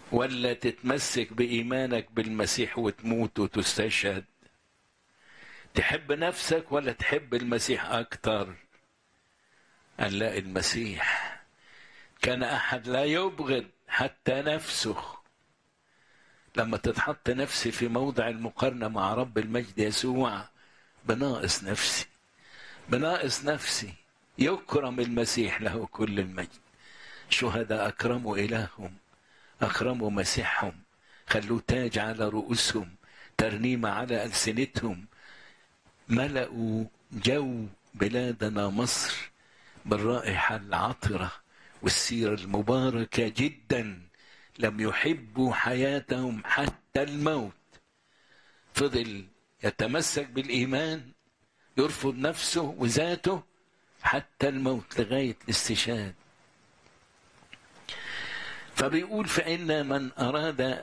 ولا تتمسك بإيمانك بالمسيح وتموت وتستشهد تحب نفسك ولا تحب المسيح أكتر قال لا المسيح كان أحد لا يبغض حتى نفسه لما تتحط نفسي في موضع المقارنة مع رب المجد يسوع بناقص نفسي بناقص نفسي يكرم المسيح له كل المجد شهداء أكرموا إلههم أكرموا مسيحهم خلوه تاج على رؤوسهم ترنيمة على ألسنتهم ملأوا جو بلادنا مصر بالرائحة العطرة والسيرة المباركة جدا لم يحبوا حياتهم حتى الموت فضل يتمسك بالإيمان يرفض نفسه وذاته حتى الموت لغاية الاستشهاد فبيقول فإن من أراد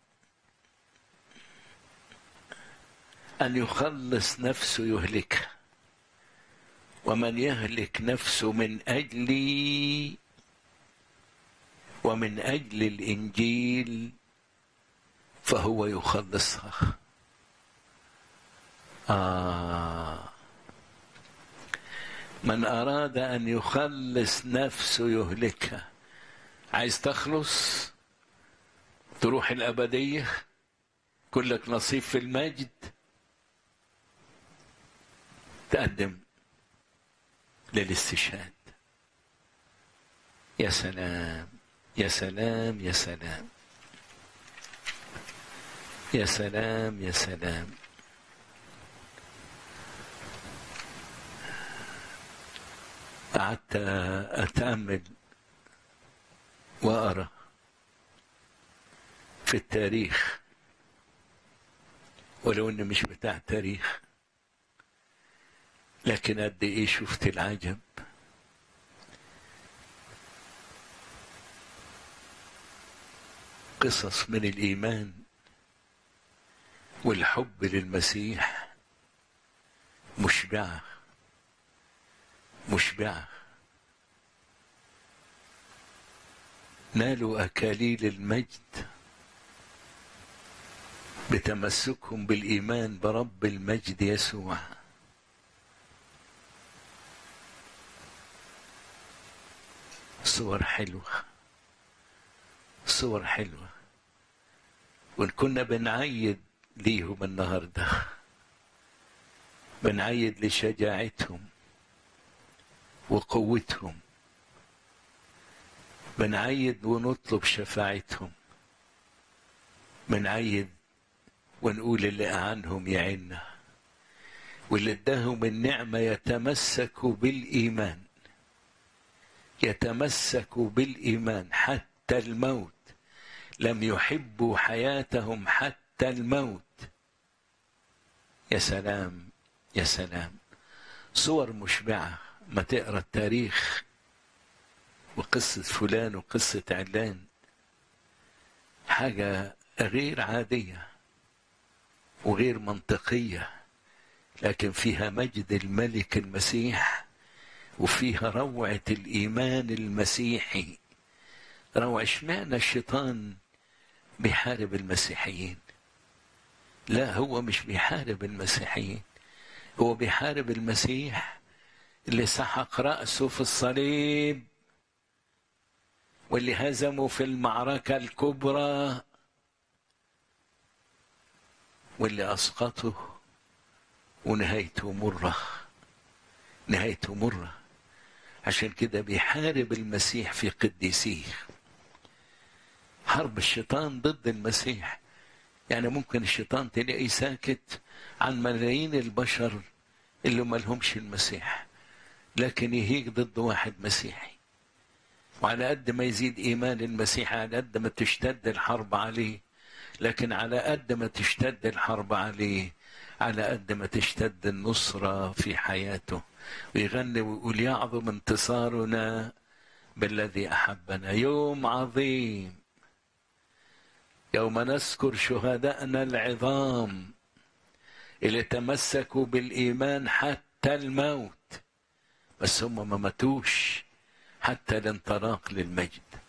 أن يخلص نفسه يهلكها ومن يهلك نفسه من أجلي ومن أجل الإنجيل فهو يخلصها آه من أراد أن يخلص نفسه يهلكها عايز تخلص تروح الأبدية كلك نصيب في المجد تقدم للاستشهاد يا سلام يا سلام يا سلام يا سلام يا سلام قعدت أتأمل وأرى في التاريخ ولو إني مش بتاع تاريخ لكن قد إيه شفت العجب قصص من الإيمان والحب للمسيح مشبعة مشبعة نالوا أكاليل المجد بتمسكهم بالإيمان برب المجد يسوع صور حلوة صور حلوة وإن كنا بنعيد ليهم النهاردة بنعيد لشجاعتهم وقوتهم بنعيد ونطلب شفاعتهم بنعيد ونقول اللي أعنهم يعنا واللي اداهم النعمة يتمسكوا بالإيمان يتمسكوا بالإيمان حتى الموت لم يحبوا حياتهم حتى الموت يا سلام يا سلام صور مشبعة ما تقرا التاريخ وقصة فلان وقصة علان حاجة غير عادية وغير منطقية لكن فيها مجد الملك المسيح وفيها روعة الإيمان المسيحي روعة اشمعنى الشيطان بيحارب المسيحيين لا هو مش بيحارب المسيحيين هو بيحارب المسيح اللي سحق رأسه في الصليب واللي هزمه في المعركة الكبرى واللي أسقطه ونهايته مرة نهايته مرة عشان كده بيحارب المسيح في قديسيه حرب الشيطان ضد المسيح يعني ممكن الشيطان تلاقيه ساكت عن ملايين البشر اللي ما لهمش المسيح لكن يهيج ضد واحد مسيحي وعلى قد ما يزيد ايمان المسيح على قد ما تشتد الحرب عليه لكن على قد ما تشتد الحرب عليه على قد ما تشتد النصرة في حياته ويغني ويقول يعظم انتصارنا بالذي أحبنا يوم عظيم يوم نذكر شهداءنا العظام اللي تمسكوا بالإيمان حتى الموت بس هم ما ماتوش حتى الانطلاق للمجد